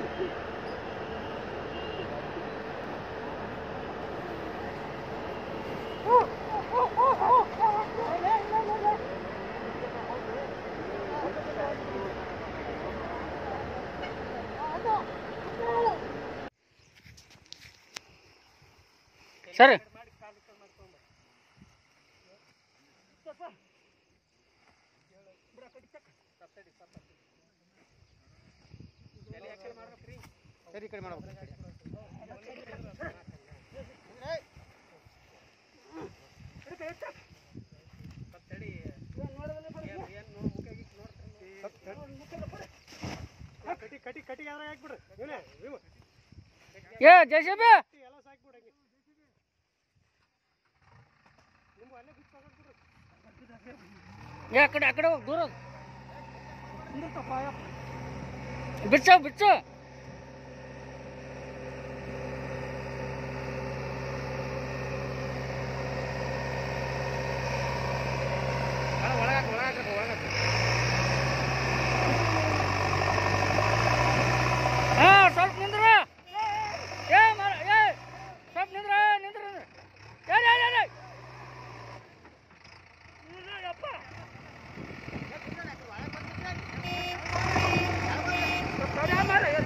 ಸರಿ ಸರಿ ಈ ಕಡೆ ಮಾಡ್ಬೇಕು ಕಟಿ ಕಟಿ ಕಟಿ ಯಾವ್ದಾಗ ಹಾಕ್ಬಿಡ್ರಿ ಇವನೇ ಇವು ಏ ಜಯಸೇಬಿ ಕಟಿ ಎಲ್ಲ ಸಾಕ್ಬಿಡು ಹಂಗೆ ನಿಮ್ಗೆ ಅಲ್ಲೇ ಬಿಟ್ಟು ಹೋಗ್ಬಿಡ್ರಿ ಏ ಆ ಕಡೆ ಆ ಕಡೆ ಹೋಗ್, ದೂರ ಹೋಗ್. ಬಿಚ್ಚು ಬಿಚ್ಚು ಒಳಗಾಕ ಒಳಗಾಕ ಒಳಗಾಕ ಹಾ ಸ್ವಲ್ಪ ನಿಂದ್ರ ಏ ಮರ ಏ ಸ್ವಲ್ಪ ನಿಂದ್ರ ನಿಂದ್ರ ನಿಂದ್ರ. ಏ ಏ, ಏ, ಏ. ಇಲ್ಲ, ಯಪ್ಪ. ತಡಿ ಮಾರ, ಏ.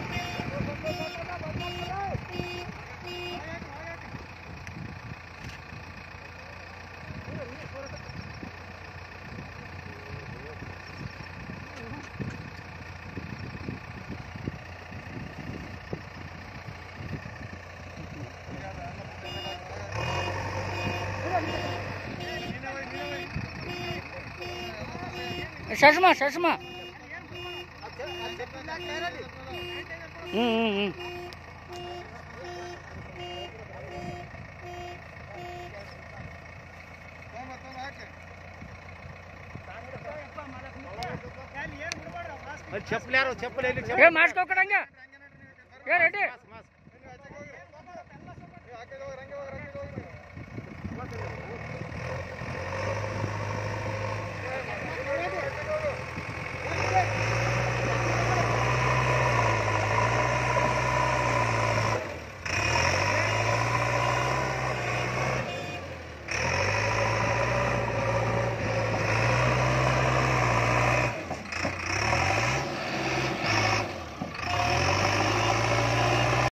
ಶಶಮ ಶಶಮ ಹ್ಮ್ ಹ್ಮ್ ಹ್ಮ್ ಅಲ್ಲಿ ಚಪ್ಪಲಿ ಯಾರು ಚಪ್ಪಲಿ ಎಲ್ಲಿ ಏ ಮಾಸ್ಕ್ ಹಾಕೊಡಂಗೆ ಏ ರೆಡಿ ಮಾಸ್ಕ್